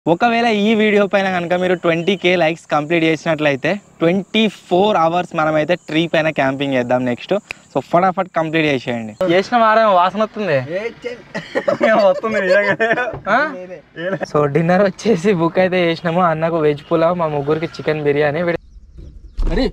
ఒకవేళ ఈ వీడియో పైన కనుక మీరు ట్వంటీ కే లైక్స్ కంప్లీట్ చేసినట్లయితే ట్వంటీ ఫోర్ అవర్స్ మనమైతే ట్రీ పైన క్యాంపింగ్ చేద్దాం నెక్స్ట్ సో ఫటాఫట్ కంప్లీట్ చేసేయండి చేసిన వారం వాసన వస్తుంది వస్తుంది ఆ? సో డిన్నర్ వచ్చేసి బుక్ అయితే చేసినాము అన్నకు వెజ్ పులావ్ మా ముగ్గురికి చికెన్ బిర్యానీ వీడి- అరే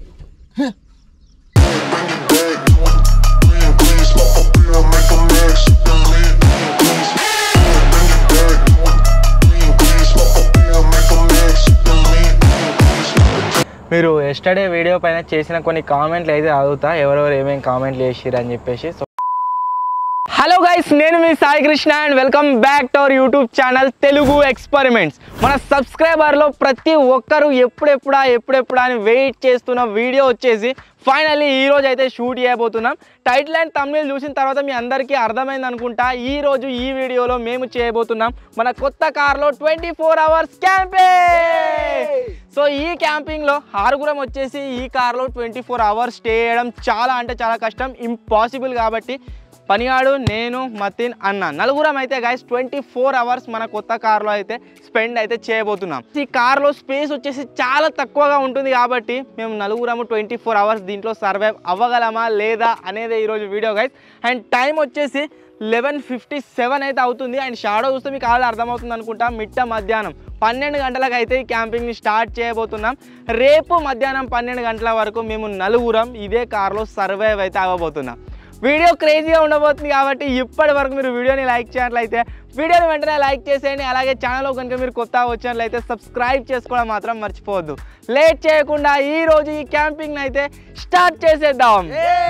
మీరు ఎస్టర్డే వీడియో పైన చేసిన కొన్ని కామెంట్లు అయితే చదువుతా ఎవరెవరు ఏమేమి కామెంట్లు చేసిర్రు అని చెప్పేసి సో హలో గైస్ నేను మీ Sai Krishna and welcome back to our YouTube channel Telugu experiments మన సబ్స్క్రైబర్లో ప్రతి ఒక్కరు ఎప్పుడెప్పుడా ఎప్పుడెప్పుడా అని వెయిట్ చేస్తున్న వీడియో వచ్చేసి ఫైనల్లీ ఈ రోజు అయితే షూట్ చేయబోతున్నాం టైటిల్ అండ్ తమిళ చూసిన తర్వాత మీ అందరికీ అర్థమైంది అనుకుంటా ఈ రోజు ఈ వీడియోలో మేము చేయబోతున్నాం మన కొత్త కార్లో twenty four hours camping so ఈ క్యాంపింగ్లో ఆరుగురం వచ్చేసి ఈ కార్లో ట్వంటీ ఫోర్ అవర్స్ స్టే చేయడం చాలా అంటే చాలా కష్టం ఇంపాసిబుల్ కాబట్టి పనిగాడు నేను మతిన్ అన్న నలుగురం అయితే గైస్ ట్వంటీ ఫోర్ అవర్స్ మన కొత్త కార్లో అయితే స్పెండ్ అయితే చేయబోతున్నాం ఈ కార్లో స్పేస్ వచ్చేసి చాలా తక్కువగా ఉంటుంది కాబట్టి మేము నలుగురము ట్వంటీ ఫోర్ అవర్స్ దీంట్లో సర్వైవ్ అవ్వగలమా లేదా అనేది ఈరోజు వీడియో గైస్ అండ్ టైం వచ్చేసి లెవెన్ ఫిఫ్టీ సెవెన్ అయితే అవుతుంది అండ్ షాడో చూస్తే మీకు ఆల్రెడీ అర్థమవుతుంది అనుకుంటా మిట్ట మధ్యాహ్నం పన్నెండు గంటలకు అయితే ఈ క్యాంపింగ్ని స్టార్ట్ చేయబోతున్నాం రేపు మధ్యాహ్నం పన్నెండు గంటల వరకు మేము నలుగురం ఇదే కార్లో సర్వైవ్ అయితే అవ్వబోతున్నాం వీడియో క్రేజీగా ఉండబోతుంది కాబట్టి ఇప్పటి వరకు మీరు వీడియోని లైక్ చేయనట్లయితే వీడియోని వెంటనే లైక్ చేసేయండి అలాగే ఛానల్లో కనుక మీరు కొత్త వచ్చినట్లయితే సబ్స్క్రైబ్ చేసుకోవడం మాత్రం మర్చిపోవద్దు లేట్ చేయకుండా ఈ రోజు ఈ క్యాంపింగ్ అయితే స్టార్ట్ చేసేద్దాం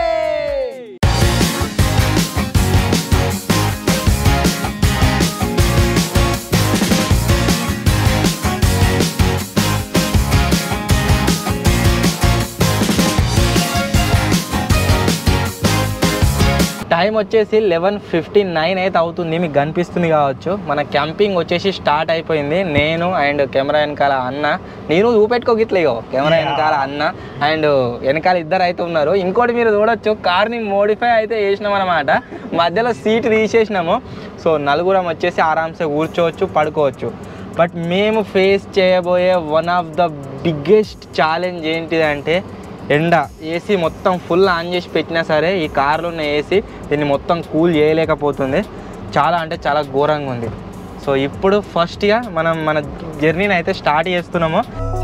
టైం వచ్చేసి లెవెన్ ఫిఫ్టీ నైన్ అయితే అవుతుంది మీకు కనిపిస్తుంది కావచ్చు మన క్యాంపింగ్ వచ్చేసి స్టార్ట్ అయిపోయింది నేను అండ్ కెమెరా వెనకాల అన్న నేను చూపెట్టుకోగిట్లేగో కెమెరా వెనకాల అన్న అండ్ వెనకాల ఇద్దరు అయితే ఉన్నారు ఇంకోటి మీరు చూడొచ్చు కార్ని మోడిఫై అయితే చేసినాం అనమాట మధ్యలో సీట్ తీసేసినాము సో నలుగురం వచ్చేసి ఆరామ్సే కూర్చోవచ్చు పడుకోవచ్చు బట్ మేము ఫేస్ చేయబోయే one of the biggest challenge ఏంటిదంటే ఎండ ఏసీ మొత్తం ఫుల్ ఆన్ చేసి పెట్టినా సరే ఈ కార్లో ఉన్న ఏసీ దీన్ని మొత్తం కూల్ చేయలేకపోతుంది చాలా అంటే చాలా ఘోరంగా ఉంది సో ఇప్పుడు ఫస్ట్గా మనం మన జర్నీని అయితే స్టార్ట్ చేస్తున్నాము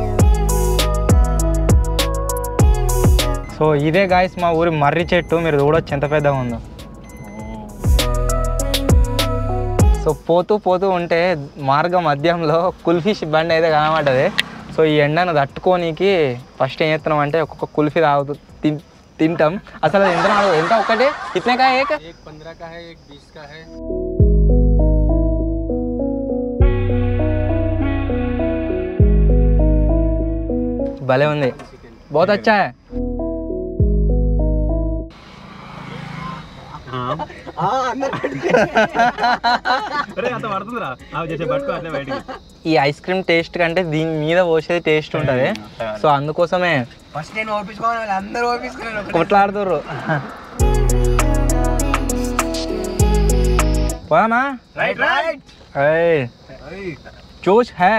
సో ఇదే గాయస్ మా ఊరి మర్రి చెట్టు మీరు చూడొచ్చు ఎంత పెద్దగా ఉందో సో పోతూ పోతూ ఉంటే మార్గ మధ్యంలో కుల్ఫిష్ బండి అయితే కనబడ్డది సో ఈ ఎండను తట్టుకోనీకి ఫస్ట్ ఏం చేస్తున్నాం అంటే ఒక్కొక్క కుల్ఫీ తాగుతూ తిన్ తింటాం అసలు అది ఎంత నాలుగు- ఎంత ఒక్కటే ఇట్నే కా ఏక एक पंद्रह का है एक बीस का है భలే ఉంది బహుత్ అచ్చా హై అరే అంత పడుతుందిరా అవి చేసే పట్టుకో అట్లే బయటికి ఈ ఐస్ క్రీమ్ టేస్ట్ కంటే దీని మీద పోసేది టేస్ట్ ఉంటుంది సో అందుకోసమే ఫస్ట్ నేను ఓపించుకోవాలి అందరూ ఓపించుకున్నారు కొట్లాడుతుర్రు పోదామా రైట్ రైట్ ఏయ్, జోష్ హై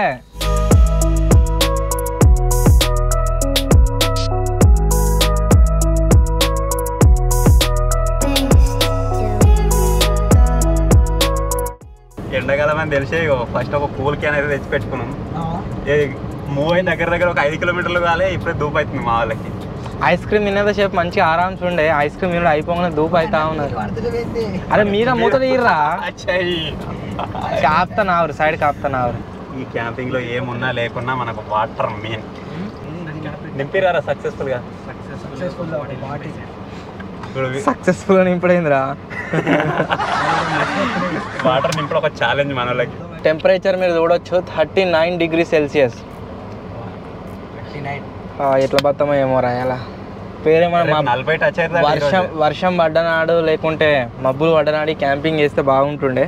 ఎండాకాలం అని తెలిసే ఫస్ట్ ఒక కూల్ క్యాన్ అయితే తెచ్చి పెట్టుకున్నాం మూవ్ అయిన దగ్గర దగ్గర ఒక ఐదు కిలోమీటర్లు కాలే ఇప్పుడే దూపు అవుతుంది మా వాళ్ళకి ఐస్ క్రీమ్ తినేది సేపు మంచిగా ఆరామ్స్ ఉండే ఐస్ క్రీమ్ తినడం అయిపోగానే దూపు అవుతా ఉన్నారు అరే మీద మూత తీయరా కాపుతా నావరు సైడ్ కాపుతా నావరు ఈ క్యాంపింగ్ లో ఏమున్నా లేకున్నా మనకు వాటర్ మెయిన్ నింపిరారా సక్సెస్ఫుల్ గా ఇప్పుడు సక్సెస్ఫుల్ అని ఇప్పుడైందిరా వాటర్ నింపడం ఒక ఛాలెంజ్ మన వాళ్ళకి టెంపరేచర్ మీరు చూడొచ్చు థర్టీ నైన్ డిగ్రీ సెల్సియస్ ఎట్లా బతామో ఏమో రాయాలా పేరే మనం రేపు నలభై టచ్ అయితే వర్షం వర్షం పడ్డనాడు లేకుంటే మబ్బులు పడ్డనాడు క్యాంపింగ్ చేస్తే బాగుంటుండే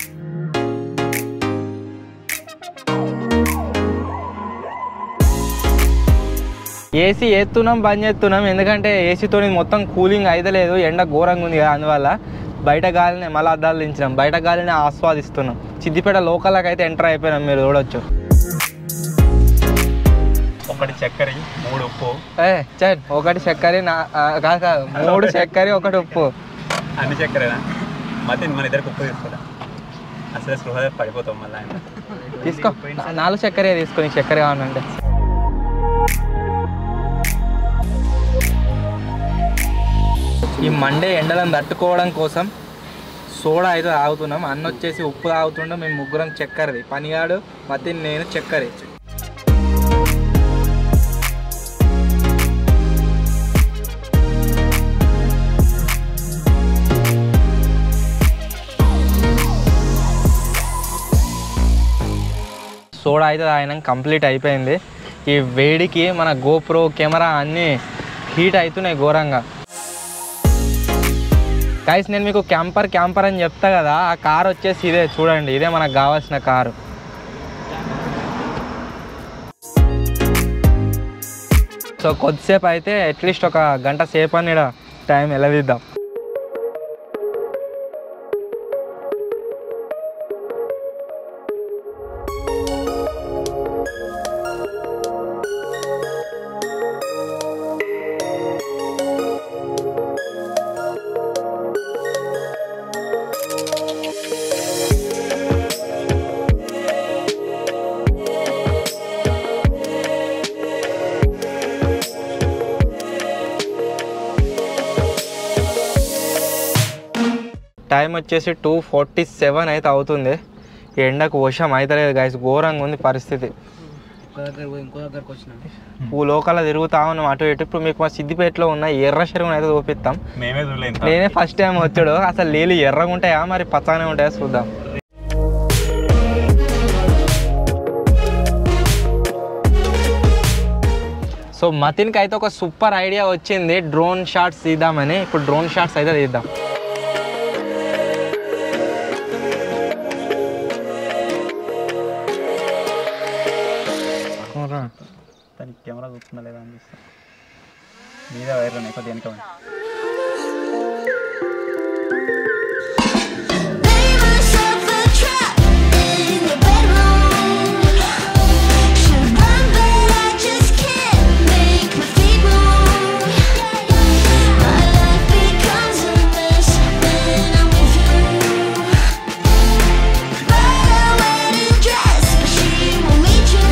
ఏసీ ఎత్తున్నాం బంద్ చేస్తున్నాం ఎందుకంటే ఏసీతో మొత్తం కూలింగ్ అయితలేదు ఎండ ఘోరంగా ఉంది కదా అందువల్ల బయట గాలిని మళ్ళీ అద్దాలు దించినాం బయట గాలిని ఆస్వాదిస్తున్నాం సిద్దిపేట లోకల్కి అయితే ఎంటర్ అయిపోయినాం మీరు చూడొచ్చు ఒకటి చక్కెర మూడు ఉప్పు ఏ చల్ ఒకటి చక్కెర నా ఆ, కాదు కాదు మూడు చక్కెర ఒకటి ఉప్పు అన్ని చక్కెరేనా మధ్య మన ఇద్దరికి ఉప్పు తీసుకోరా అసలు స్పృహ పడిపోతాం మళ్ళీ ఆయన తీసుకో నాలుగు చక్కెర తీసుకో నీకు చక్కెర కావాలంటే ఈ మండే ఎండలను తట్టుకోవడం కోసం సోడా అయితే తాగుతున్నాం అన్న వచ్చేసి ఉప్పు తాగుతుండే మేము ముగ్గురం చక్కెరది పనిగాడు మతి నేను చక్కెర సోడా అయితే తాగినాం కంప్లీట్ అయిపోయింది ఈ వేడికి మన గోప్రో కెమెరా అన్నీ హీట్ అవుతున్నాయి ఘోరంగా గైస్ నేను మీకు క్యాంపర్ క్యాంపర్ అని చెప్తా కదా ఆ కార్ వచ్చేసి ఇదే చూడండి ఇదే మనకు కావాల్సిన కారు సో కొద్దిసేపు అయితే అట్లీస్ట్ ఒక గంట సేపు అని ఈడ టైం ఎలవిద్దాం టైం వచ్చేసి టూ ఫార్టీ సెవెన్ అయితే అవుతుంది ఈ ఎండకు వర్షం అవుతలేదు గైస్ ఘోరంగా ఉంది పరిస్థితి ఇంకో దగ్గర పోయి ఇంకో దగ్గరకు వచ్చినాం పూ లోకల్ తిరుగుతా ఉన్నాం అటు ఇటు ఇప్పుడు మీకు మా సిద్దిపేటలో ఉన్న ఎర్ర చెరువుని అయితే చూపిస్తాం మేమే చూడలేదు నేనే ఫస్ట్ టైం వచ్చాడు అసలు నీళ్ళు ఎర్రగా ఉంటాయా మరి పచ్చగానే ఉంటాయా చూద్దాం సో మతిన్కి అయితే ఒక సూపర్ ఐడియా వచ్చింది డ్రోన్ షాట్స్ తీద్దామని ఇప్పుడు డ్రోన్ షాట్స్ అయితే తీద్దాం దానికి కెమెరా చూస్తుందా లేదా అనిపిస్తుంది మీద వైర్లు ఉన్నాయి కొద్దిగా వెనక ఉన్నాయి. Lay myself a trap in the bedroom. Should run, but I just can't make my feet move. My life becomes a mess when I'm with you. Buy a wedding dress, but she won't meet you.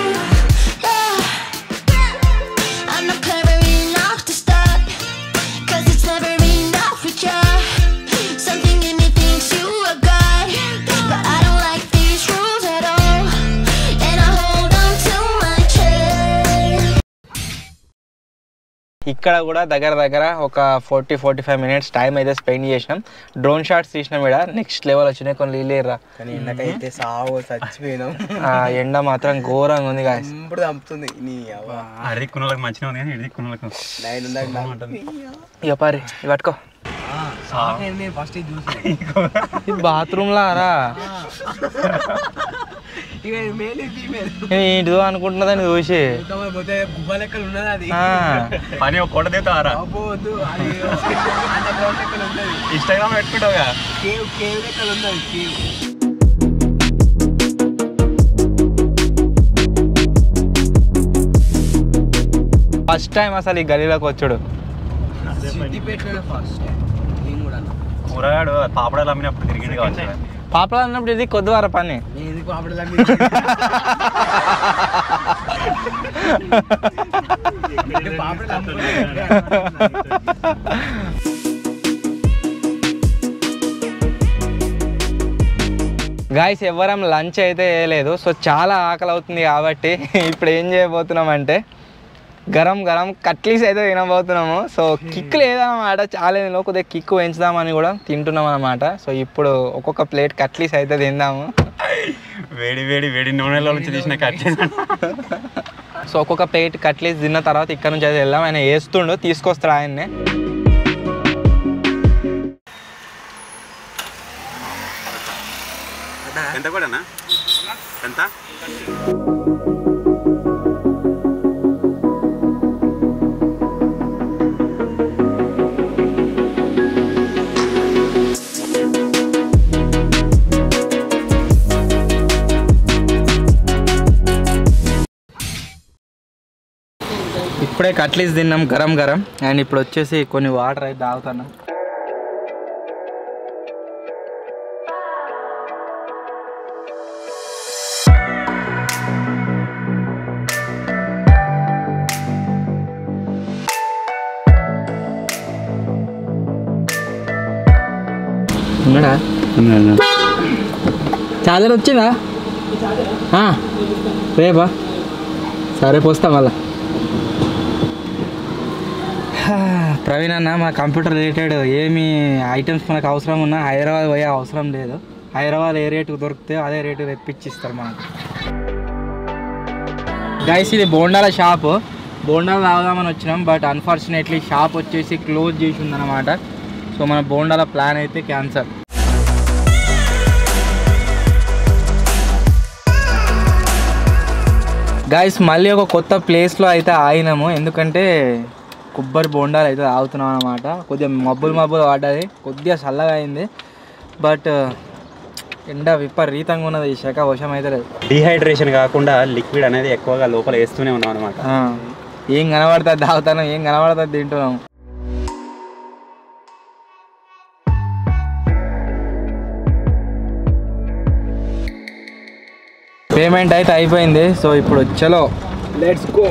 Yeah. I'm not clever enough to start. Cause it's never enough for you. Something in me thinks you are God. But I don't like these rules at all. And I hold on to my chair. ఇక్కడ కూడా దగ్గర దగ్గర ఒక forty forty five minutes time అయితే spend చేసినాం drone shots తీసినాం ఇక్కడ next level వచ్చినాయి కొన్ని నీళ్ళేరా కానీ ఎండకైతే సావు చచ్చిపోయినాం ఆ ఎండ మాత్రం ఘోరంగా ఉంది గాయస్ ఇప్పుడు చంపుతుంది నీ అవ్వ అరది కున్నలకు మంచిగా ఉంది కానీ ఇడిది కున్నలకు నైన్ ఉందా ఇక పారి ఇవి పట్టుకో నేను ఫస్ట్ ఇది చూసి ఇది బాత్రూమ్ లారా ఇక మేల్ ఫీమేల్ నేను ఏంటిదో అనుకుంటున్నదని చూసి పోతే గుబ్బ లెక్కలు ఉన్నది అది ఆ, పని ఒక కొట్ట దిగుతావారా అబ్బోద్దు అది అండర్ గ్రౌండ్ లెక్కలు ఉన్నది ఇన్స్టాగ్రామ్ పెట్టుకుంటావుగా కేవ్ కేవ్ లెక్కలు ఉన్నది కేవ్ ఫస్ట్ టైం అసలు ఈ గలీలోకి వచ్చాడు సిద్దిపేటలోనే ఫస్ట్ నేను కూడా అన్నా. కూరగాడు పాపడాలు అమ్మినప్పుడు తిరిగింది కావచ్చు పాపలు అన్నప్పుడు ఇది కొద్దివార పని నేను ఎందుకు అప్పుడు పాపడు గాయస్ ఎవరం లంచ్ అయితే వేయలేదు సో చాలా ఆకలి అవుతుంది కాబట్టి ఇప్పుడు ఏం చేయబోతున్నాం అంటే గరం గరం కట్లీస్ అయితే తినబోతున్నాము సో కిక్ లేదన్నమాట చాలా దీనిలో కొద్దిగా కిక్ పెంచుదామని కూడా తింటున్నాం అనమాట సో ఇప్పుడు ఒక్కొక్క ప్లేట్ కట్లీస్ అయితే తిందాము వేడి వేడి వేడి నూనెలో నుంచి తీసిన కట్ సో ఒక్కొక్క ప్లేట్ కట్లీస్ తిన్న తర్వాత ఇక్కడ నుంచి అయితే వెళ్దాం ఆయన వేస్తుండు తీసుకొస్తాడు ఆయన్నే ఎంత కూడా ఎంత ఇప్పుడే కట్లీస్ తిన్నాం గరం గరం అండ్ ఇప్పుడు వచ్చేసి కొన్ని వాటర్ అయితే తాగుతున్నాం ఉన్నాడా చార్జర్ వచ్చిందా ఆ, రేపా సరే పోస్తా మళ్ళా హా, ప్రవీణ్ అన్న మా కంప్యూటర్ రిలేటెడ్ ఏమి ఐటమ్స్ మనకు అవసరం ఉన్నా హైదరాబాద్ పోయే అవసరం లేదు హైదరాబాద్ ఏ రేటుకు దొరికితే అదే రేటు తెప్పించిస్తారు మనకు గైస్ ఇది బోండాల షాప్ బోండాలు తాగుదామని వచ్చినాం బట్ అన్ఫార్చునేట్లీ షాప్ వచ్చేసి క్లోజ్ చేసి ఉందన్నమాట సో మన బోండాల ప్లాన్ అయితే క్యాన్సల్ గాయస్ మళ్ళీ ఒక కొత్త ప్లేస్లో అయితే ఆగినాము ఎందుకంటే కొబ్బరి బోండాలు అయితే తాగుతున్నాం అనమాట కొద్దిగా మబ్బులు మబ్బులు పడ్డది కొద్దిగా చల్లగా అయింది బట్ ఎండ విపరీతంగా ఉన్నది ఈ శాఖ వర్షం అయితే లేదు డిహైడ్రేషన్ కాకుండా లిక్విడ్ అనేది ఎక్కువగా లోపల వేస్తూనే ఉన్నాం అనమాట ఆ, ఏం కనబడుతుంది తాగుతాను ఏం కనబడుతుంది తింటున్నాం పేమెంట్ అయితే అయిపోయింది సో ఇప్పుడు చలో లెట్స్ గో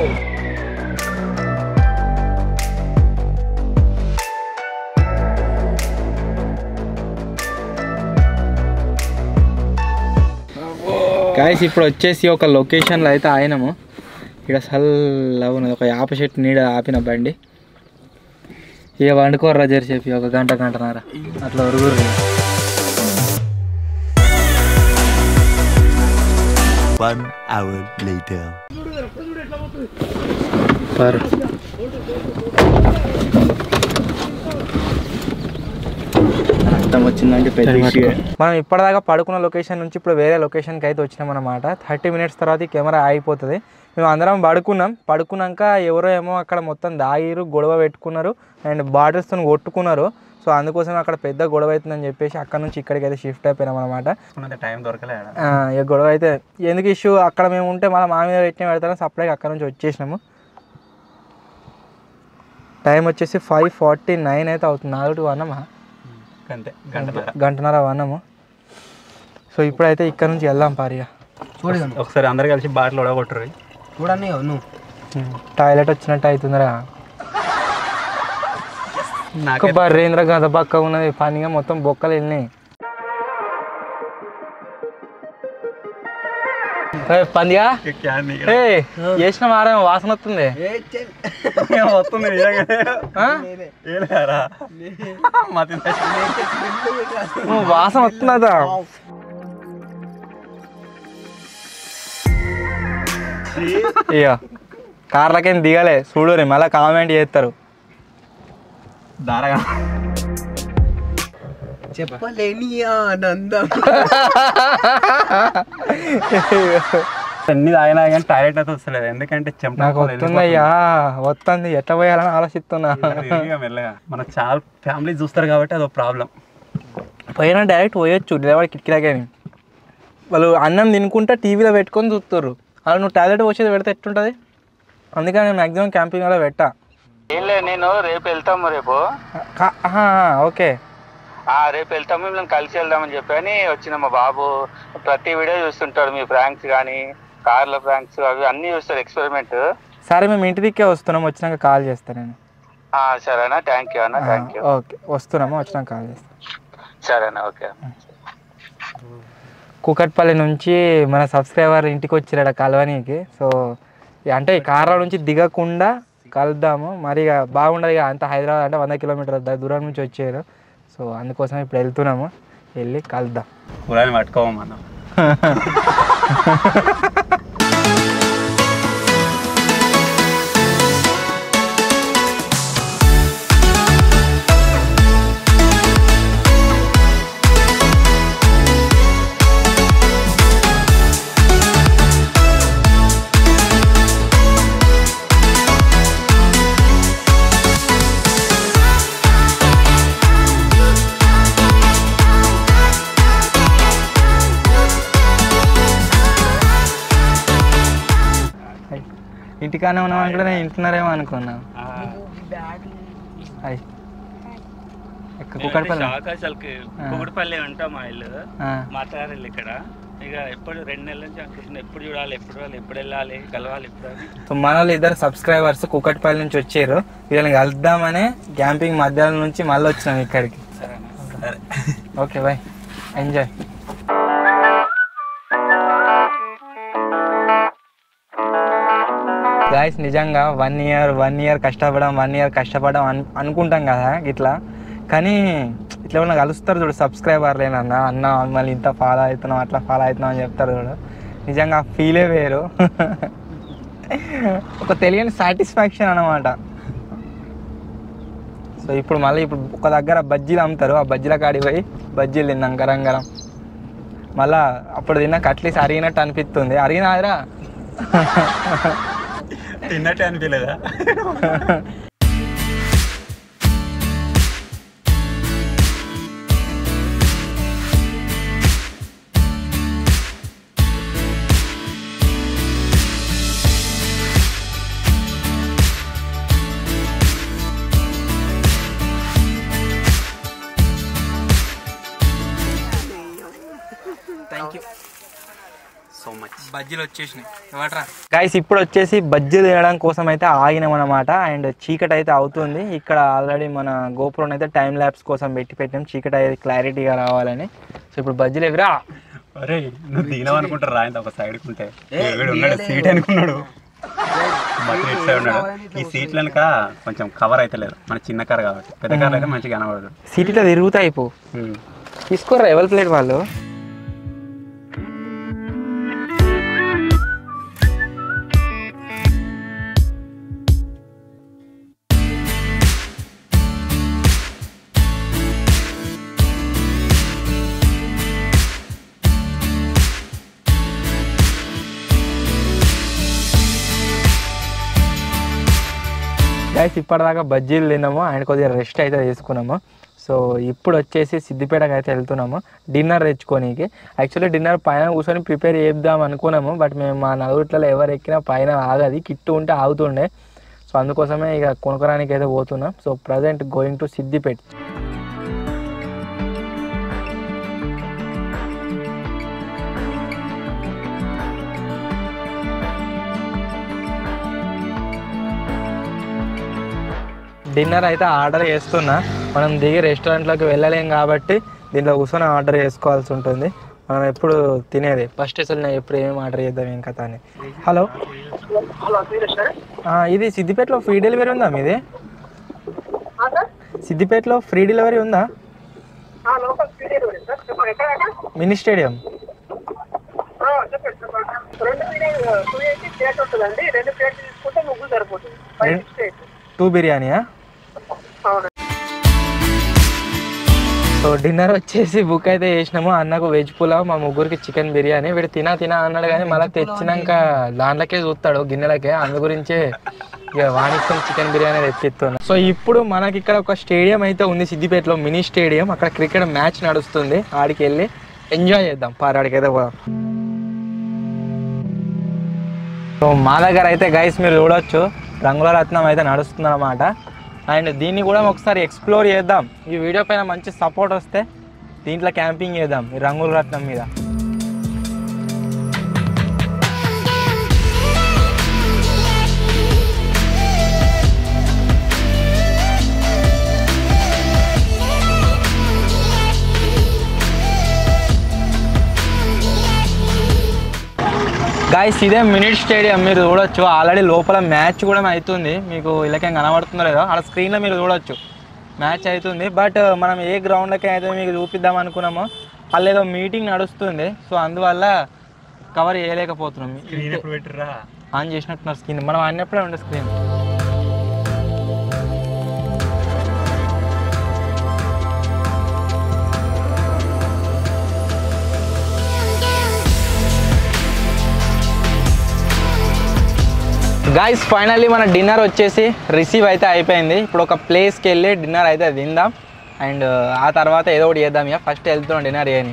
గాయస్ ఇప్పుడు వచ్చేసి ఒక లొకేషన్లో అయితే ఆయనము ఇక్కడ చల్లగా ఉన్నది ఒక యాప చెట్టు నీడ ఆపిన బండి ఇక వండుకోర్రా జెర్సేపి ఒక గంట గంటన్నర అట్లా ఉరుగురు One hour later. పర్ అర్థం వచ్చిందంటే పెద్ద issue. మనం ఇప్పటిదాకా పడుకున్న లొకేషన్ నుంచి ఇప్పుడు వేరే లొకేషన్కి అయితే వచ్చినాం అనమాట థర్టీ మినిట్స్ తర్వాత ఈ కెమెరా ఆగిపోతుంది మేము అందరం పడుకున్నాం పడుకున్నాక ఎవరో ఏమో అక్కడ మొత్తం దాగిరు గొడవ పెట్టుకున్నారు అండ్ బాటిల్స్తో కొట్టుకున్నారు సో అందుకోసం అక్కడ పెద్ద గొడవ అవుతుందని చెప్పేసి అక్కడ నుంచి ఇక్కడికి అయితే షిఫ్ట్ అయిపోయినాం అనమాట టైం దొరకలే ఆడ. ఆ, ఇక గొడవ అయితే ఎందుకు ఇష్యూ అక్కడ మేము ఉంటే మళ్ళీ మా మీద పెట్టిన పెడతాను సప్లైకి అక్కడ నుంచి వచ్చేసినాము టైం వచ్చేసి ఫైవ్ ఫార్టీ నైన్ అయితే అవుతుంది నాలుగు వనమా అంతే గంటన్నర గంటన్నర వనము సో ఇప్పుడైతే ఇక్కడ నుంచి వెళ్దాం పారిగా చూడగలను ఒకసారి అందరు కలిసి బాటిల్ ఉడగొట్టరు చూడని నువ్వు టాయిలెట్ వచ్చినట్టు అవుతుందిరా నాకే బర్రేంద్ర గద పక్క ఉన్నది పనిగా మొత్తం బొక్కలు వెళ్ళినాయి ఏ, పందిగా క్యాన్ ఏ చేసిన వారం వాసన వస్తుంది వస్తుంది నిజంగానే. ఆ? ఏలేరా? మతి నువ్వు వాసన వస్తున్నదా ఇక కార్లకేం దిగలే చూడురి మళ్ళీ కామెంట్ చేస్తారు దారగా చెప్పలేని ఆనందం అన్ని తాగినా కానీ టాయిలెట్ అయితే వస్తలేదు ఎందుకంటే చెమట నాకు వస్తుందయ్యా వస్తుంది ఎట్లా పోయాలని ఆలోచిస్తున్నా మెల్లగా మెల్లగా మన చాలా ఫ్యామిలీ చూస్తారు కాబట్టి అదో ప్రాబ్లం పోయినా డైరెక్ట్ పోయొచ్చు నిలబడి కిటికీలకేని వాళ్ళు అన్నం తినుకుంటా టీవీలో పెట్టుకొని చూస్తారు అలా నువ్వు టాయిలెట్ వచ్చేది పెడితే ఎట్టుంటుంది అందుకని నేను మ్యాక్సిమం క్యాంపింగ్లో పెట్టా ఏం లేదు నేను రేపు వెళ్తాము రేపు కా- ఆహా, ఓకే ఆ రేపు వెళ్తాము మిమ్మల్ని కలిసి వెళ్దామని చెప్పని వచ్చిన మా బాబు ప్రతి వీడియో చూస్తుంటాడు మీ ప్రాంక్స్ కానీ కార్ల ప్రాంక్స్ అవి అన్నీ చూస్తారు ఎక్స్పెరిమెంట్ సరే మేము ఇంటి దిక్కే వస్తున్నాం వచ్చినాక కాల్ చేస్తాను నేను సరేనా థ్యాంక్ యూ అన్న థ్యాంక్ యూ ఓకే వస్తున్నాము వచ్చినాక కాల్ చేస్తాను సరేనా ఓకే కూకట్పల్లి నుంచి మన సబ్స్క్రైబర్ ఇంటికి వచ్చిరాడ కలవనీకి సో ఇక అంటే ఈ కార్ల నుంచి దిగకుండా కలుద్దాము మరి ఇక బాగుండదు ఇక అంత హైదరాబాద్ అంటే వంద కిలోమీటర్ల ద- దూరం నుంచి వచ్చారు సో అందుకోసం ఇప్పుడు వెళ్తున్నాము వెళ్ళి కలుద్దాం కూరని పట్టుకోమన్నా ఇంటికానే ఉన్నాం అనుకుంటే నేను ఇంటున్నారేమో అనుకున్నా హాయ్ ఎక్క కుక్కడపల్లి షాక్ అసలుకి కుక్కడపల్లి ఉంటాం మా ఇల్లు ఆ. మా అత్తగారు ఇక్కడ ఇక ఎప్పుడు రెండు నెలల నుంచి అనుకుంటున్నా ఎప్పుడు చూడాలి ఎప్పుడు చూడాలి ఎప్పుడు వెళ్ళాలి కలవాలి ఎప్పుడు అని సో మన వాళ్ళు ఇద్దరు సబ్స్క్రైబర్స్ కుక్కటిపల్లి నుంచి వచ్చారు వీళ్ళని కలుద్దామని క్యాంపింగ్ మధ్యాహ్నం నుంచి మళ్ళీ వచ్చినాం ఇక్కడికి ఓకే బాయ్ ఎంజాయ్ గాయస్ నిజంగా వన్ ఇయర్ వన్ ఇయర్ కష్టపడడం వన్ ఇయర్ కష్టపడడం అను అనుకుంటాం కదా ఇట్లా కానీ ఇట్లా ఏమన్నా కలుస్తారు చూడు సబ్స్క్రైబర్ లేనన్న అన్న మళ్ళీ ఇంత ఫాలో అవుతున్నాం అట్లా ఫాలో అవుతున్నాం అని చెప్తారు చూడు నిజంగా ఫీలే వేరు ఒక తెలియని సాటిస్ఫాక్షన్ అన్నమాట సో ఇప్పుడు మళ్ళీ ఇప్పుడు ఒక దగ్గర బజ్జీలు అమ్ముతారు ఆ బజ్జీల కాడికి పోయి బజ్జీలు తిన్నాం గరం గరం మళ్ళా అప్పుడు తిన్నాక అట్లీస్ట్ అరిగినట్టు అనిపిస్తుంది అరిగినాదిరా తిన్నట్టే అనిపించలేదా థ్యాంక్ యూ సో మచ్ బజ్జీలు వచ్చేసినాయి ఇవ్వట్రా గైస్ ఇప్పుడు వచ్చేసి బజ్జీలు వేయడం కోసం అయితే ఆగినాం అనమాట అండ్ చీకటి అయితే అవుతుంది ఇక్కడ ఆల్రెడీ మన గోపురం అయితే టైం ల్యాబ్స్ కోసం పెట్టి పెట్టాం చీకటి అయితే క్లారిటీగా రావాలని సో ఇప్పుడు బజ్జీలు ఎవిరా అరే నువ్వు దిగినావు అనుకుంటారు రా ఇంత ఒక సైడ్ ఉంటే వీడు ఉన్నాడు సీట్ అనుకున్నాడు మొత్తం ఇటు సైడ్ ఉన్నాడు ఈ సీట్లు వెనక కొంచెం కవర్ అయితే లేదు మన చిన్న కార్ కాబట్టి పెద్ద కార్ అయితే మంచిగా కనబడదు సిటీలో తిరుగుతాయి పో తీసుకోరా ఎవరి ప్లేట్ వాళ్ళు గైస్ ఇప్పటిదాకా బజ్జీలు తిన్నాము అండ్ కొద్దిగా రెస్ట్ అయితే తీసుకున్నాము సో ఇప్పుడు వచ్చేసి సిద్దిపేటకి అయితే వెళ్తున్నాము డిన్నర్ తెచ్చుకోనీకి యాక్చువల్లీ డిన్నర్ పైన కూర్చొని ప్రిపేర్ చేద్దాం అనుకున్నాము బట్ మేము మా నలుగురిలో ఎవరు ఎక్కినా పైన ఆగది కిట్టు ఉంటే ఆగుతుండే సో అందుకోసమే ఇక కొనుక్కరానికి అయితే పోతున్నాం so present going to Siddipet dinner అయితే ఆర్డర్ చేస్తున్నా మనం దిగి రెస్టారెంట్లోకి వెళ్ళలేం కాబట్టి దీంట్లో కూర్చొని ఆర్డర్ చేసుకోవాల్సి ఉంటుంది మనం ఎప్పుడు తినేది ఫస్ట్ అసలు నేను ఎప్పుడు ఏం ఆర్డర్ చేద్దాం ఏం కథ అని హలో ఆ, ఇది సిద్దిపేటలో ఫ్రీ డెలివరీ ఉందా మీది సిద్దిపేటలో ఫ్రీ డెలివరీ ఉందా మినీ స్టేడియం టూ బిర్యానీయా సో డిన్నర్ వచ్చేసి బుక్ అయితే చేసినాము అన్నకు వెజ్ పులావ్ మా ముగ్గురికి చికెన్ బిర్యానీ వీడు తినా తినా అన్నాడు కానీ మళ్ళీ తెచ్చినాక దాంట్లోకే చూస్తాడు గిన్నెలకే అందు గురించే ఇక వాణిజ్యం చికెన్ బిర్యానీ తెప్పిస్తున్నాం సో ఇప్పుడు మనకి ఇక్కడ ఒక స్టేడియం అయితే ఉంది సిద్దిపేటలో మినీ స్టేడియం అక్కడ క్రికెట్ మ్యాచ్ నడుస్తుంది ఆడికి వెళ్ళి ఎంజాయ్ చేద్దాం పారాడికి అయితే పోదాం సో మా దగ్గర అయితే గైస్ మీరు చూడొచ్చు రంగుల రత్నం అయితే నడుస్తుంది అనమాట అండ్ దీన్ని కూడా ఒకసారి ఎక్స్ప్లోర్ చేద్దాం ఈ వీడియో పైన మంచి సపోర్ట్ వస్తే దీంట్లో క్యాంపింగ్ చేద్దాం ఈ రంగుల రత్నం మీద గాయస్ ఇదే మినిట్ స్టేడియం మీరు చూడొచ్చు ఆల్రెడీ లోపల మ్యాచ్ కూడా అవుతుంది మీకు ఇలాకేం కనబడుతుందో లేదో అక్కడ స్క్రీన్లో మీరు చూడొచ్చు మ్యాచ్ అవుతుంది బట్ మనం ఏ గ్రౌండ్లకి అయితే మీకు చూపిద్దాం అనుకున్నామో వాళ్ళు ఏదో మీటింగ్ నడుస్తుంది సో అందువల్ల కవర్ చేయలేకపోతున్నాం స్క్రీన్ ఎప్పుడు పెట్టిర్రా ఆన్ చేసినట్టున్నారు స్క్రీన్ మనం అన్నప్పుడే ఉండే స్క్రీన్ గాయస్ ఫైనల్లీ మన డిన్నర్ వచ్చేసి రిసీవ్ అయితే అయిపోయింది ఇప్పుడు ఒక ప్లేస్కి వెళ్ళి డిన్నర్ అయితే తిందాం అండ్ ఆ తర్వాత ఏదో ఒకటి చేద్దాం ఇక ఫస్ట్ వెళ్తున్నాం డిన్నర్ చేయని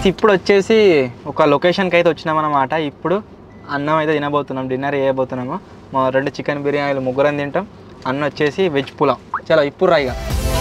గైస్ ఇప్పుడు వచ్చేసి ఒక లొకేషన్కి అయితే వచ్చినామన్నమాట ఇప్పుడు అన్నం అయితే తినబోతున్నాం డిన్నర్ చేయబోతున్నాము మా రెండు చికెన్ బిర్యానీలు ముగ్గురం తింటాం అన్న వచ్చేసి వెజ్ పులావ్ చలో ఇప్పుడు రాయిగా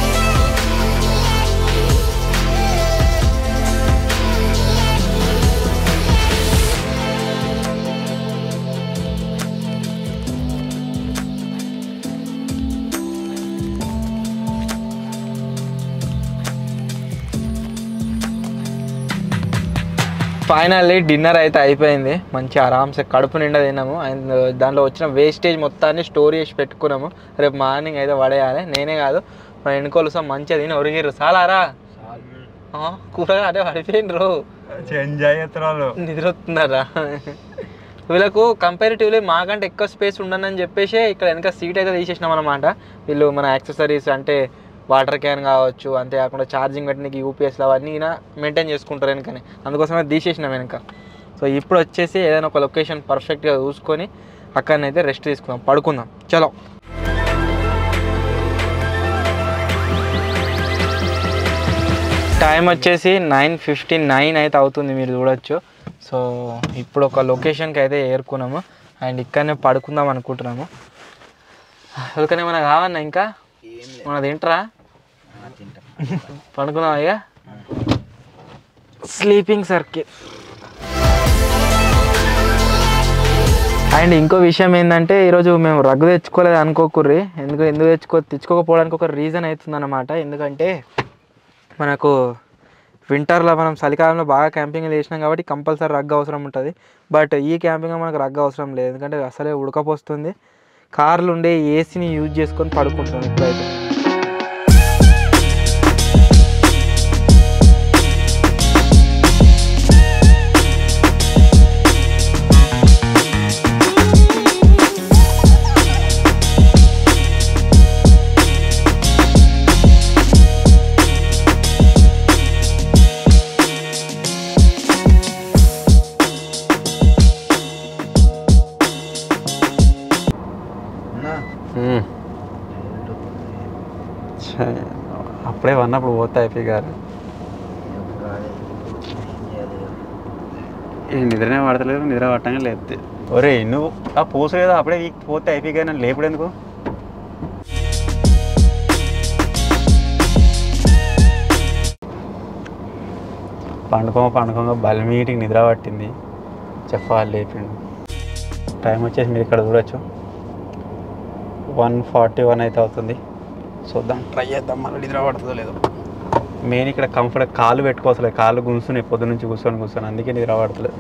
ఫైనల్లీ డిన్నర్ అయితే అయిపోయింది మంచి ఆరామ్సే కడుపు నిండా తిన్నాము అండ్ దాంట్లో వచ్చిన వేస్టేజ్ మొత్తాన్ని స్టోర్ చేసి పెట్టుకున్నాము రేపు మార్నింగ్ అయితే పడేయాలి నేనే కాదు మన ఎన్నికోలు మంచిగా తిని ఒరిగిర్రు చాలారా ఆ, కూరగా అదే పడిపోయినరు ఎంజాయ్ చేస్తారు నిద్ర వస్తున్నారా వీళ్ళకు కంపారిటివ్లీ మాకంటే ఎక్కువ స్పేస్ ఉండనని చెప్పేసి ఇక్కడ వెనక సీట్ అయితే తీసేసినాం అనమాట వీళ్ళు మన యాక్సెసరీస్ అంటే వాటర్ క్యాన్ కావచ్చు అంతేకాకుండా ఛార్జింగ్ పెట్టడానికి యూపీఎస్లు అవన్నీ మెయింటైన్ చేసుకుంటారు వెనకనే అందుకోసమే తీసేసినాం వెనక సో ఇప్పుడు వచ్చేసి ఏదైనా ఒక లొకేషన్ పర్ఫెక్ట్గా చూసుకొని అక్కడనైతే రెస్ట్ తీసుకుందాం పడుకుందాం చలో టైం వచ్చేసి నైన్ ఫిఫ్టీ నైన్ అయితే అవుతుంది మీరు చూడొచ్చు సో ఇప్పుడు ఒక లొకేషన్కి అయితే ఏరుకున్నాము అండ్ ఇక్కడనే పడుకుందాం అనుకుంటున్నాము అందుకనే మనకు కావన్నా ఇంకా మన తింటరా పడుకుందాం అయ్యా స్లీపింగ్ సర్కిల్ అండ్ ఇంకో విషయం ఏంటంటే ఈరోజు మేము రగ్గు తెచ్చుకోలేదు అనుకోకుర్రి ఎందుకు ఎందుకు తెచ్చుకో తెచ్చుకోకపోవడానికి ఒక రీజన్ అవుతుందన్నమాట ఎందుకంటే మనకు వింటర్లో మనం చలికాలంలో బాగా క్యాంపింగ్ చేసినాం కాబట్టి కంపల్సరీ రగ్గు అవసరం ఉంటుంది బట్ ఈ క్యాంపింగ్లో మనకు రగ్గు అవసరం లేదు ఎందుకంటే అసలే ఉడకపోస్తుంది కార్లు ఉండే ఏసీని యూజ్ చేసుకొని పడుకుంటున్నాం ఇప్పుడైతే అప్పుడే వన్నప్పుడు పోతా అయిపోయి గారు ఈ నిద్రనే పడతలేదు నిద్ర పట్టంగా లేపుతే ఒరే నువ్వు ఆ పూస లేదా అప్పుడే వీక్ పోతే అయిపోయి కానీ నన్ను లేపుడు ఎందుకు పండుకోమ పండుకోమ బలిమీటికి నిద్ర పట్టింది చెప్పాలి లేపిండు టైం వచ్చేసి మీరు ఇక్కడ చూడొచ్చు వన్ ఫార్టీ వన్ అయితే అవుతుంది చూద్దాం ట్రై చేద్దాం మళ్ళీ నిద్ర పడుతుందో లేదో మెయిన్ ఇక్కడ కంఫర్ట్ కాలు పెట్టుకోవసలేదు కాళ్ళు గుంసున్నాయి పొద్దు నుంచి కూర్చొని కూర్చొని అందుకే నిద్ర పడతలేదు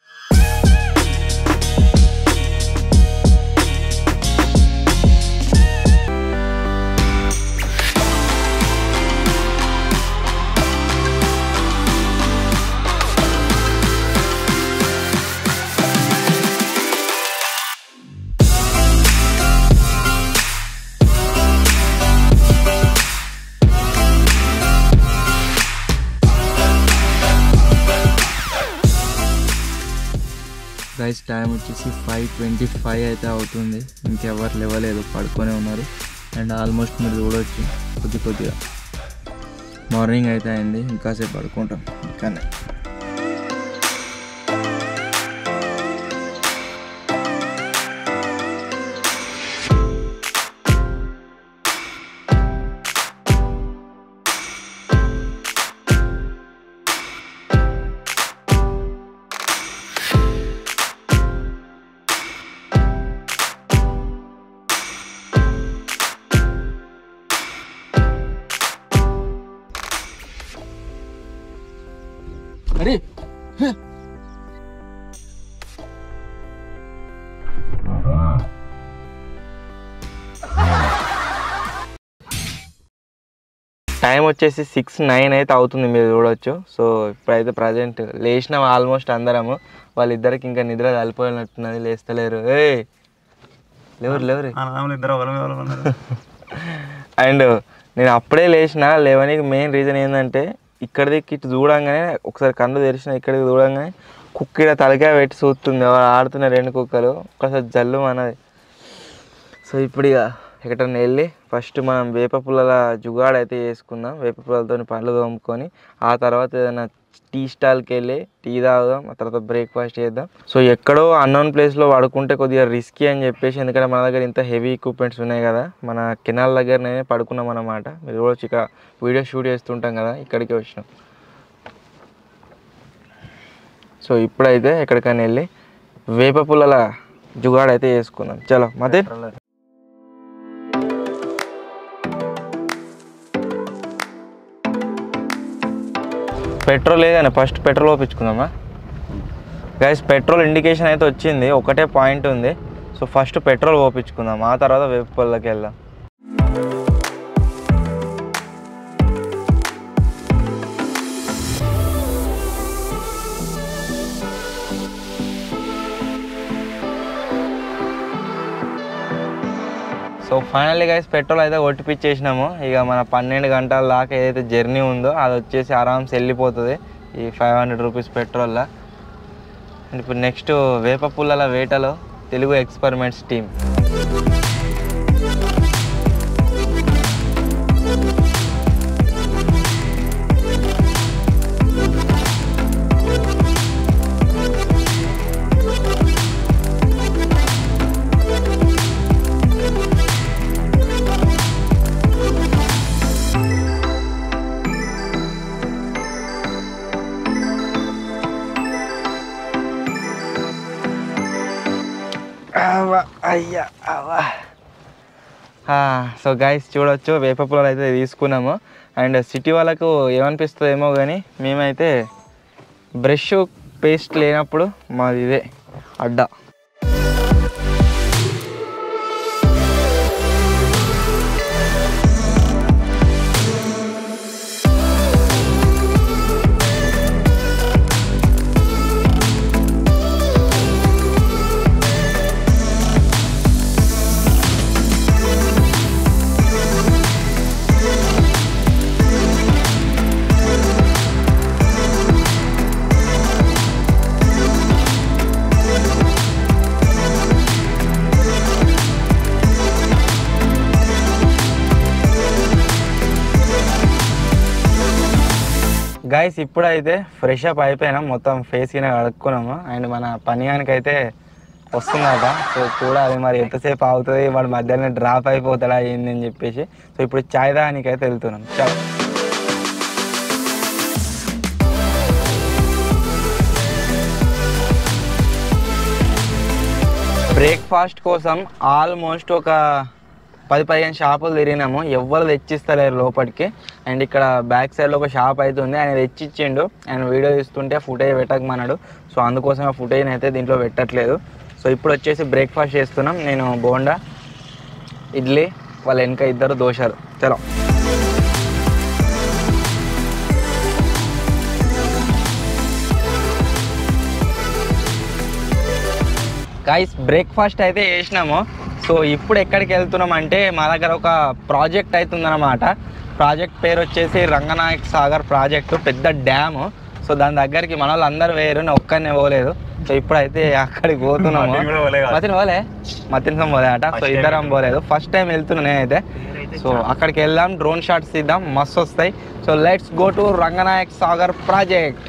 గైస్ టైం వచ్చేసి ఫైవ్ ట్వంటీ ఫైవ్ అయితే అవుతుంది ఇంకెవరు లేవలేదు పడుకొని ఉన్నారు అండ్ ఆల్మోస్ట్ మీరు చూడవచ్చు కొద్ది కొద్దిగా మార్నింగ్ అయితే అయింది ఇంకాసేపు పడుకుంటాం ఇంకానే అరే టైం వచ్చేసి సిక్స్ నైన్ అయితే అవుతుంది మీరు చూడొచ్చు సో ఇప్పుడైతే ప్రజెంట్ లేచినాం ఆల్మోస్ట్ అందరము వాళ్ళిద్దరికి ఇంకా నిద్ర కలిపోయినట్టున్నది లేస్తలేరు ఏ లేవరు లేవరు అన్నదమ్ములు ఇద్దరు ఒకరి మీద ఒకరు ఉన్నారు. అండ్ నేను అప్పుడే లేచిన లేవనికి మెయిన్ రీజన్ ఏంటంటే ఇక్కడిది ఇటు చూడంగానే ఒకసారి కళ్ళు తెరిచిన ఇక్కడికి చూడంగానే కుక్క ఈడ తలకాయ పెట్టి చూస్తుంది ఎవరు ఆడుతున్న రెండు కుక్కలు ఒకసారి జల్లు అన్నది సో ఇప్పుడు ఇక ఎక్కడన్నా వెళ్ళి ఫస్ట్ మనం వేప పుల్లల జుగాడు అయితే చేసుకుందాం వేప పుల్లలతో పళ్ళు తోముకొని ఆ తర్వాత ఏదైనా టీ స్టాల్కి వెళ్ళి టీ తాగుదాం ఆ తర్వాత బ్రేక్ఫాస్ట్ చేద్దాం సో ఎక్కడో అన్నోన్ ప్లేస్లో పడుకుంటే కొద్దిగా రిస్కీ అని చెప్పేసి ఎందుకంటే మన దగ్గర ఇంత హెవీ ఎక్విప్మెంట్స్ ఉన్నాయి కదా మన కెనాల్ దగ్గరనే పడుకున్నాం అన్నమాట మీరు కూడా వచ్చి ఇక వీడియో షూట్ చేస్తుంటాం కదా ఇక్కడికి వచ్చినాం సో ఇప్పుడైతే ఎక్కడికైనా వెళ్ళి వేప పుల్లల జుగాడు అయితే చేసుకుందాం చలో మతే పెట్రోల్ లేదని ఫస్ట్ పెట్రోల్ ఓపించుకుందామా గైస్ పెట్రోల్ ఇండికేషన్ అయితే వచ్చింది ఒకటే పాయింట్ ఉంది సో ఫస్ట్ పెట్రోల్ ఓపించుకుందాం ఆ తర్వాత వేప పుల్లకి వెళ్దాం సో ఫైనల్లీ గైస్ పెట్రోల్ అయితే ఒట్టిపిచ్చేసినాము ఇక మన పన్నెండు గంటల దాకా ఏదైతే జర్నీ ఉందో అది వచ్చేసి ఆరామ్స్ వెళ్ళిపోతుంది ఈ ఫైవ్ హండ్రెడ్ రూపీస్ పెట్రోల్లో అండ్ ఇప్పుడు నెక్స్ట్ వేప పుల్లల వేటలో తెలుగు ఎక్స్పెరిమెంట్స్ టీమ్ అయ్యా అవ్వా సో గైస్ చూడొచ్చు వేప పుల్లలు అయితే తీసుకున్నాము అండ్ సిటీ వాళ్ళకు ఏమనిపిస్తుందేమో కానీ మేమైతే బ్రష్ పేస్ట్ లేనప్పుడు మాది ఇదే అడ్డా గైస్ ఇప్పుడైతే ఫ్రెష్ అప్ అయిపోయినాం మొత్తం ఫేస్ కింద కడుక్కున్నాము అండ్ మన పనియానికి అయితే వస్తుందట సో చూడాలి మరి ఎంతసేపు అవుతుంది వాడు మధ్యలో డ్రాప్ అయిపోతాడా ఏంది అని చెప్పేసి సో ఇప్పుడు చాయ్ దానికి అయితే వెళ్తున్నాం చాలా బ్రేక్ఫాస్ట్ కోసం ఆల్మోస్ట్ ఒక పది పదిహేను షాపులు తిరిగినాము ఎవ్వరు తెచ్చిస్తలేరు లోపలికి అండ్ ఇక్కడ బ్యాక్ సైడ్లో ఒక షాప్ అయితే ఉంది ఆయన తెచ్చిచ్చిండు ఆయన వీడియో తీస్తుంటే ఫుటేజ్ పెట్టకమన్నాడు సో అందుకోసం ఆ ఫుటేజ్ అయితే దీంట్లో పెట్టట్లేదు సో ఇప్పుడు వచ్చేసి బ్రేక్ఫాస్ట్ చేస్తున్నాం నేను బోండా ఇడ్లీ వాళ్ళ వెనక ఇద్దరు దోశలు చలో గైస్ బ్రేక్ఫాస్ట్ అయితే చేసినాము సో ఇప్పుడు ఎక్కడికి వెళ్తున్నాం అంటే మా దగ్గర ఒక ప్రాజెక్ట్ అయితే ఉందన్నమాట ప్రాజెక్ట్ పేరు వచ్చేసి రంగనాయక్ సాగర్ ప్రాజెక్టు పెద్ద డ్యాము సో దాని దగ్గరికి మన వాళ్ళు అందరు వేరు నేను ఒక్కనే పోలేదు సో ఇప్పుడైతే అక్కడికి పోతున్నాము మతిన్ కూడా పోలే కాదు. మతిన్ పోలే మతిన్ సం పోలే అట సో First time ఇద్దరం పోలేదు ఫస్ట్ టైం వెళ్తున్నా నేనైతే సో అక్కడికి వెళ్దాం డ్రోన్ షాట్స్ తీద్దాం మస్తు వస్తాయి so let's go to Ranganayak Sagar project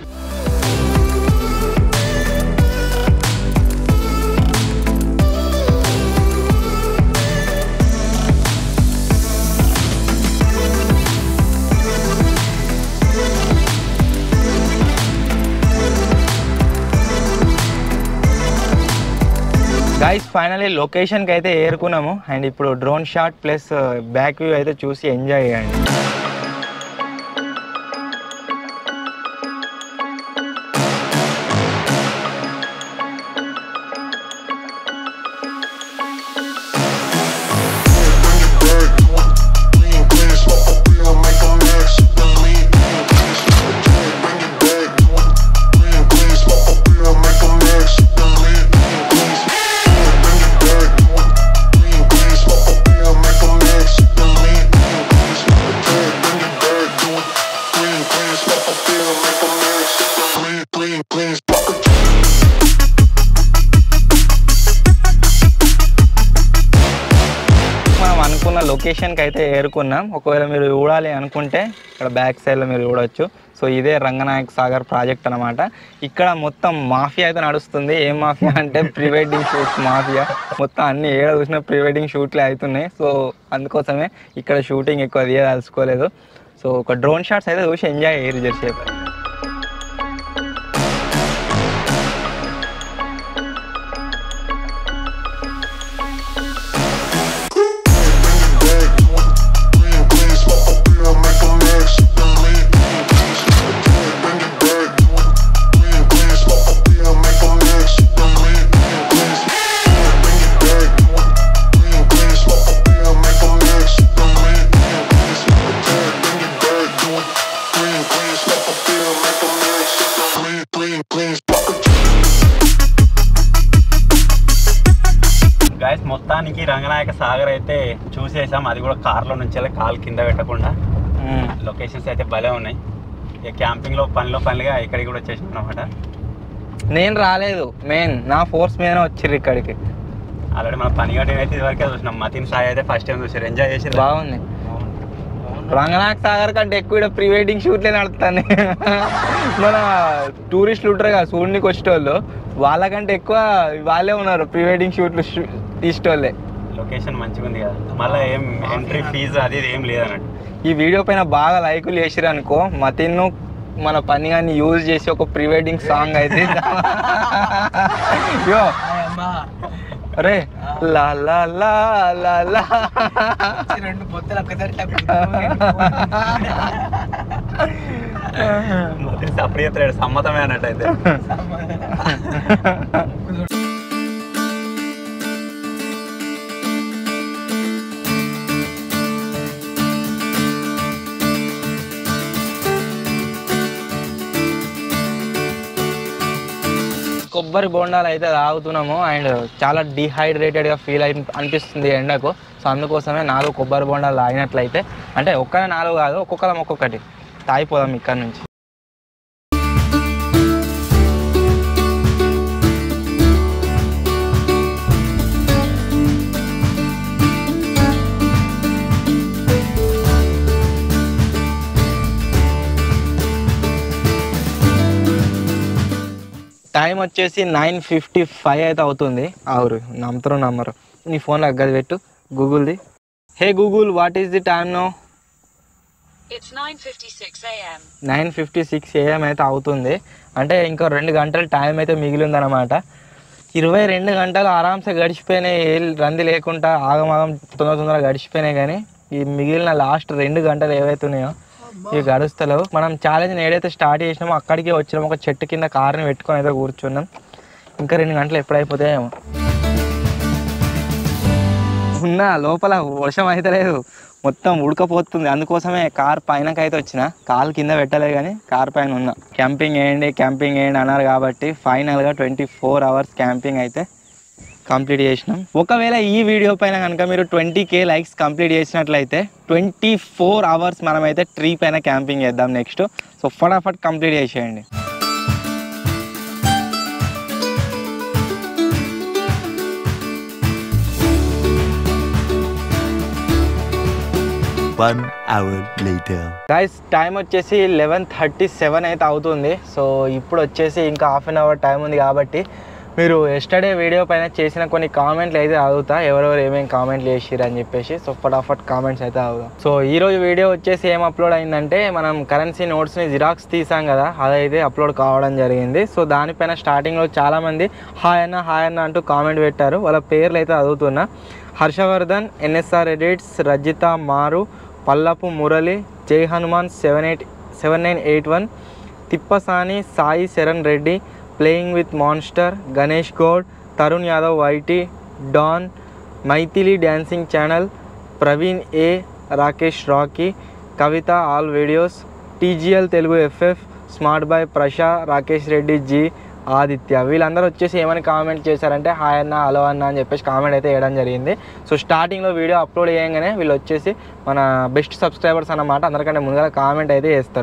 guys finally లొకేషన్కి అయితే ఏరుకున్నాము అండ్ ఇప్పుడు drone shot plus back view అయితే చూసి ఎంజాయ్ చేయండి Make లొకేషన్కి అయితే ఏరుకున్నాం ఒకవేళ మీరు చూడాలి అనుకుంటే ఇక్కడ బ్యాక్ సైడ్లో మీరు చూడొచ్చు సో ఇదే రంగనాయక్ సాగర్ ప్రాజెక్ట్ అనమాట ఇక్కడ మొత్తం మాఫియా అయితే నడుస్తుంది ఏం మాఫియా అంటే ప్రీ వెడ్డింగ్ షూట్స్ మాఫియా మొత్తం అన్ని ఏడ చూసిన ప్రీ వెడ్డింగ్ షూట్లే అవుతున్నాయి సో అందుకోసమే ఇక్కడ షూటింగ్ ఎక్కువ తీయదలుచుకోలేదు సో ఒక డ్రోన్ షాట్స్ అయితే చూసి ఎంజాయ్ అయ్యారు జెర్సేపు గాయస్ మొత్తానికి రంగనాయక సాగర్ అయితే చూసేసాం అది కూడా కార్లో నుంచి కాలు కింద పెట్టకుండా లొకేషన్స్ అయితే భలే ఉన్నాయి ఇక క్యాంపింగ్లో పనిలో పనిగా ఇక్కడికి కూడా వచ్చేసాం అనమాట నేను రాలేదు మెయిన్ నా ఫోర్స్ మీద వచ్చిర్రు ఇక్కడికి ఆల్రెడీ మన పని గట్టి అయితే ఇదివరకే చూసినాం మతిన్ సాయి అయితే ఫస్ట్ టైం చూసారు ఎంజాయ్ చేసి బాగుంది రంగనాథ్ సాగర్ కంటే ఎక్కువ ఇక్కడ ప్రీ వెడ్డింగ్ షూట్లే నడుస్తాను మన టూరిస్టులు ఉంటారు కదా చూడనికి వచ్చేటోళ్ళు వాళ్ళకంటే ఎక్కువ వాళ్ళే ఉన్నారు ప్రీ వెడ్డింగ్ షూట్లు తీసేటోళ్ళే లొకేషన్ మంచిగా ఉంది కదా మళ్ళీ ఏం ఎంట్రీ ఫీజు అది ఇది ఏం లేదన్నట్టు ఈ వీడియో పైన బాగా లైకులు చేసిరు అనుకో మతిన్ను మన పని కానీ యూజ్ చేసి ఒక ప్రీ వెడ్డింగ్ సాంగ్ అయితే యో అరే లా లా లా లా లా రెండు పొత్తులు ఒక్కసారి టక్ మతిన్ సప్పుడు చేస్తాడు సమ్మతమే అన్నట్టు అయితే కొబ్బరి బోండాలు అయితే తాగుతున్నాము అండ్ చాలా డిహైడ్రేటెడ్గా ఫీల్ అయి అనిపిస్తుంది ఎండకు సో అందుకోసమే నాలుగు కొబ్బరి బోండాలు తాగినట్లయితే అంటే ఒక్కనే నాలుగు కాదు ఒక్కొక్కరం ఒక్కొక్కటి తాగిపోదాం ఇక్కడ నుంచి టైం వచ్చేసి నైన్ ఫిఫ్టీ ఫైవ్ అయితే అవుతుంది ఆవురు నమ్ముతారు నమ్మరు నీ ఫోన్లో అగ్గది పెట్టు గూగుల్ది hey Google what is the time no It's 9:56 a.m. Nine fifty six AM అయితే అవుతుంది అంటే ఇంకో రెండు గంటలు టైం అయితే మిగిలిందనమాట ఇరవై రెండు గంటలు ఆరామ్సే గడిచిపోయినాయి ఏ రంది లేకుండా ఆగమాగం తొందర తొందరగా గడిచిపోయినాయి కానీ ఈ మిగిలిన లాస్ట్ రెండు గంటలు ఏవైతే ఉన్నాయో ఇవి గడుస్తలేవు మనం ఛాలెంజ్ ఏదైతే స్టార్ట్ చేసినామో అక్కడికి వచ్చినాం ఒక చెట్టు కింద కార్ని పెట్టుకొని అయితే కూర్చున్నాం ఇంకా రెండు గంటలు ఎప్పుడైపోతాయేమో ఉన్న లోపల వర్షం అయితే లేదు మొత్తం ఉడకపోతుంది అందుకోసమే కార్ పైనకైతే వచ్చిన కాలు కింద పెట్టలేదు కానీ కార్ పైన ఉన్నా క్యాంపింగ్ వేయండి క్యాంపింగ్ వేయండి అన్నారు కాబట్టి ఫైనల్గా ట్వంటీ ఫోర్ అవర్స్ క్యాంపింగ్ అయితే కంప్లీట్ చేసినాం ఒకవేళ ఈ వీడియో పైన కనుక మీరు ట్వంటీ కే లైక్స్ కంప్లీట్ చేసినట్లయితే ట్వంటీ ఫోర్ అవర్స్ మనమైతే ట్రీ పైన క్యాంపింగ్ చేద్దాం నెక్స్ట్ సో ఫటాఫట్ కంప్లీట్ చేసేయండి One hour later. Guys time వచ్చేసి లెవెన్ థర్టీ సెవెన్ అయితే అవుతుంది సో ఇప్పుడు వచ్చేసి ఇంకా హాఫ్ అన్ అవర్ టైం ఉంది కాబట్టి మీరు ఎస్టర్డే వీడియో పైన చేసిన కొన్ని కామెంట్లు అయితే చదువుతా ఎవరెవరు ఏమేమి కామెంట్లు చేసిరు అని చెప్పేసి సో ఫటాఫట్ కామెంట్స్ అయితే చదువుదాం సో ఈ రోజు వీడియో వచ్చేసి ఏం అప్లోడ్ అయిందంటే మనం కరెన్సీ నోట్స్ని జిరాక్స్ తీసాం కదా అదైతే అప్లోడ్ కావడం జరిగింది సో దానిపైన స్టార్టింగ్లో చాలామంది హాయ్ అన్న హాయ్ అన్న అంటూ కామెంట్ పెట్టారు వాళ్ళ పేర్లు అయితే చదువుతున్నా హర్షవర్ధన్ ఎన్ఎస్ఆర్ ఎడిట్స్ రజిత మారు Marupallapu Murali Jai Hanuman seven eight seven nine eight one Tippasani Sai Sharan Reddy playing with monster Ganesh Goud Tarun Yadav YT don Maithili dancing channel Praveen A Rakesh Rocky Kavitha all videos TGL Telugu FF smart boy Prasha Rakesh Reddy ji Aditya వీళ్ళందరూ వచ్చేసి ఏమని కామెంట్ చేశారంటే హాయ్ అన్న హలో అన్న అని చెప్పేసి కామెంట్ అయితే వేయడం జరిగింది సో స్టార్టింగ్లో వీడియో అప్లోడ్ చేయగానే వీళ్ళు వచ్చేసి మన బెస్ట్ సబ్స్క్రైబర్స్ అన్నమాట అందరికంటే ముందుగా కామెంట్ అయితే చేస్తారు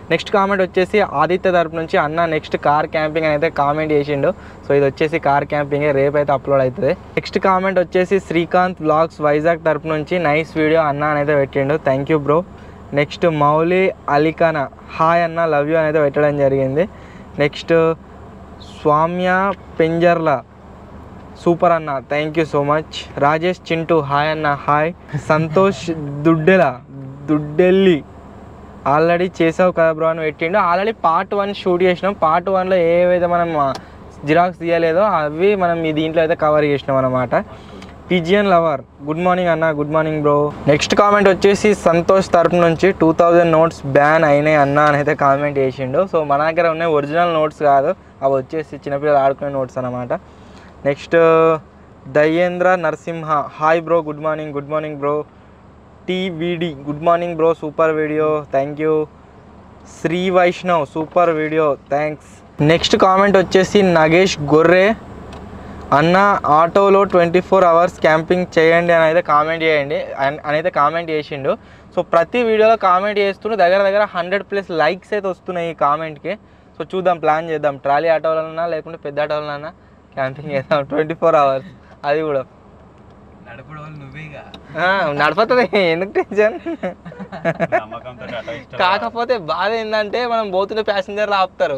నెక్స్ట్ కామెంట్ వచ్చేసి ఆదిత్య తరపు నుంచి అన్న నెక్స్ట్ కార్ క్యాంపింగ్ అని అయితే కామెంట్ చేసిండు సో ఇది వచ్చేసి కార్ క్యాంపింగ్ రేపు అయితే అప్లోడ్ అవుతుంది నెక్స్ట్ కామెంట్ వచ్చేసి శ్రీకాంత్ బ్లాగ్స్ వైజాగ్ తరపు నుంచి నైస్ వీడియో అన్న అని అయితే పెట్టిండు thank you bro next Mouli అలికానా హాయ్ అన్న లవ్ యూ అని అయితే పెట్టడం జరిగింది నెక్స్ట్ స్వామ్య పెంజర్ల సూపర్ అన్న thank you so much Rajesh Chintu hi అన్న హాయ్ సంతోష్ దుడ్డెల దుడ్డెల్లి ఆల్రెడీ చేసావు కదా బ్రో అని పెట్టిండు ఆల్రెడీ పార్ట్ వన్ షూట్ చేసినాం పార్ట్ వన్లో ఏవైతే మనం జిరాక్స్ తీయలేదో అవి మనం ఈ దీంట్లో అయితే కవర్ చేసినాం అనమాట పిజియన్ లవర్ గుడ్ మార్నింగ్ అన్న good morning bro next comment వచ్చేసి సంతోష్ తరపు నుంచి టూ థౌజండ్ నోట్స్ బ్యాన్ అయినాయి అన్న అని అయితే కామెంట్ చేసిండు సో మన దగ్గర ఉన్నాయి ఒరిజినల్ నోట్స్ కాదు అవి వచ్చేసి చిన్నపిల్లలు ఆడుకునే నోట్స్ అనమాట next Dayendra Narasimha hi bro good morning good morning bro TVD good morning bro super video thank you Shri Vaishnav super video thanks next comment వచ్చేసి నగేష్ గొర్రె అన్న ఆటోలో ట్వంటీ ఫోర్ అవర్స్ క్యాంపింగ్ చేయండి అని అయితే కామెంట్ చేయండి అన్- అని అయితే కామెంట్ చేసిండు సో ప్రతి వీడియోలో కామెంట్ చేస్తుంటే దగ్గర దగ్గర హండ్రెడ్ ప్లస్ లైక్స్ అయితే వస్తున్నాయి ఈ కామెంట్కి సో చూద్దాం ప్లాన్ చేద్దాం ట్రాలీ ఆటోలన్నా లేకుంటే పెద్ద ఆటోలన్నా క్యాంపింగ్ చేద్దాం ట్వంటీ ఫోర్ అవర్స్ అది కూడా నడపడం వాళ్ళు నువ్వేగా ఆ, నడపతుంది ఎందుకు టెన్షన్ నమ్మకంతో అటో ఇష్టం కాకపోతే బాధ ఏంటంటే మనం పోతుంటే ప్యాసింజర్లు ఆపుతారు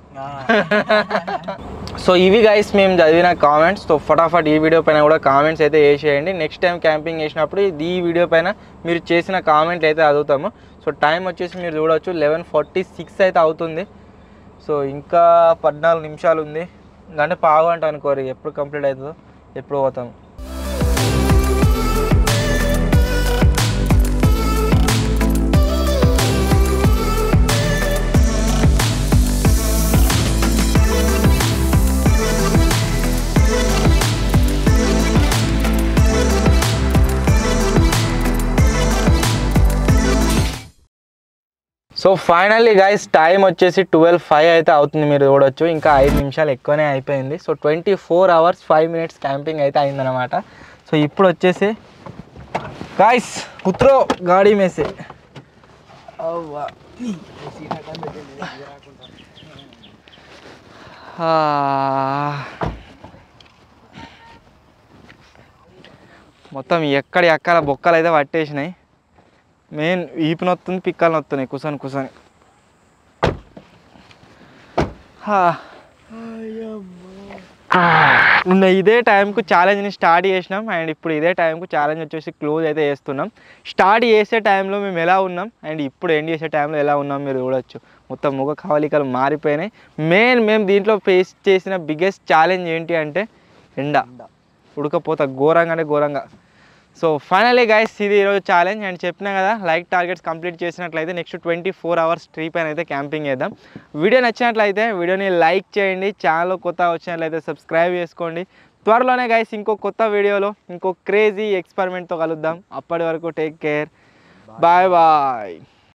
సో ఇవి గైస్ మేము చదివిన కామెంట్స్ సో ఫటాఫట్ ఈ వీడియో పైన కూడా కామెంట్స్ అయితే వేసేయండి నెక్స్ట్ టైం క్యాంపింగ్ చేసినప్పుడు ఈ వీడియో పైన మీరు చేసిన కామెంట్లు అయితే చదువుతాము సో టైం వచ్చేసి మీరు చూడవచ్చు లెవెన్ ఫార్టీ సిక్స్ అయితే అవుతుంది సో ఇంకా పద్నాలుగు నిమిషాలు ఉంది అంటే పావు అంట అనుకోరు ఎప్పుడు కంప్లీట్ అవుతుందో ఎప్పుడు పోతాము సో ఫైనల్లీ గైస్ టైం వచ్చేసి ట్వెల్వ్ ఫైవ్ అయితే అవుతుంది మీరు చూడొచ్చు ఇంకా ఐదు నిమిషాలు ఎక్కువనే అయిపోయింది so twenty four hours five minutes camping అయితే అయిందనమాట సో ఇప్పుడు వచ్చేసి గాయస్ ఉత్రో గాడి మేసే అవ్వా. ఆ. మొత్తం ఎక్కడ ఎక్కడ బొక్కలు అయితే పట్టేసినాయి మెయిన్ ఈపు నొత్తుంది పిక్కలు నొత్తున్నాయి కుసని కుసని హా. ఉన్న ఇదే టైంకు ఛాలెంజ్ని స్టార్ట్ చేసినాం అండ్ ఇప్పుడు ఇదే టైంకు ఛాలెంజ్ వచ్చేసి క్లోజ్ అయితే చేస్తున్నాం స్టార్ట్ చేసే టైంలో మేము ఎలా ఉన్నాం అండ్ ఇప్పుడు ఎండ్ చేసే టైంలో ఎలా ఉన్నాం మీరు చూడొచ్చు మొత్తం ముఖ కవలికలు మారిపోయినాయి మెయిన్ మేము దీంట్లో ఫేస్ చేసిన బిగ్గెస్ట్ ఛాలెంజ్ ఏంటి అంటే ఎండ ఉడకపోత ఘోరంగా అంటే ఘోరంగా సో ఫైనలీ గైస్ ఇది ఈరోజు ఛాలెంజ్ అండ్ చెప్పినా కదా లైక్ టార్గెట్స్ కంప్లీట్ చేసినట్లయితే next twenty four hours tree పైన అయితే క్యాంపింగ్ చేద్దాం వీడియో నచ్చినట్లయితే వీడియోని లైక్ చేయండి ఛానల్ కొత్త వచ్చినట్లయితే సబ్స్క్రైబ్ చేసుకోండి త్వరలోనే గైస్ ఇంకో కొత్త వీడియోలో ఇంకో క్రేజీ ఎక్స్పెరిమెంట్తో కలుద్దాం అప్పటి వరకు టేక్ కేర్ బాయ్ బాయ్